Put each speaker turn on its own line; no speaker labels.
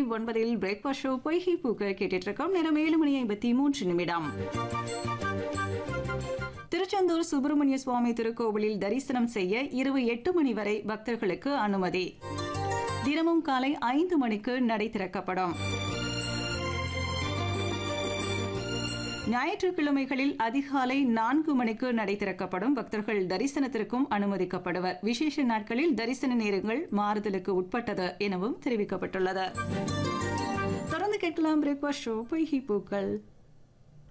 ஒன்பதில் breakfast show பொய்கி பூக்கள் கேட்டுட்டு இருக்கோம் நேரம் ஏழு மணி ஐம்பத்தி மூன்று நிமிடம் திருச்செந்தூர் சுப்பிரமணிய சுவாமி திருக்கோவிலில் தரிசனம் செய்ய இரவு எட்டு மணி வரை பக்தர்களுக்கு அனுமதி தினமும் காலை ஐந்து மணிக்கு நடை திறக்கப்படும் ஞாயிற்றுக்கிழமைகளில் அதிகாலை நான்கு மணிக்கு நடை திறக்கப்படும் பக்தர்கள் தரிசனத்திற்கும் அனுமதிக்கப்படுவர் விசேஷ நாட்களில் தரிசன நேரங்கள் மாறுதலுக்கு உட்பட்டது எனவும் தெரிவிக்கப்பட்டுள்ளது தொடர்ந்து கேட்கலாம் பிரேக்ஃபாஸ்ட் ஷோ பொய்கி பூக்கள்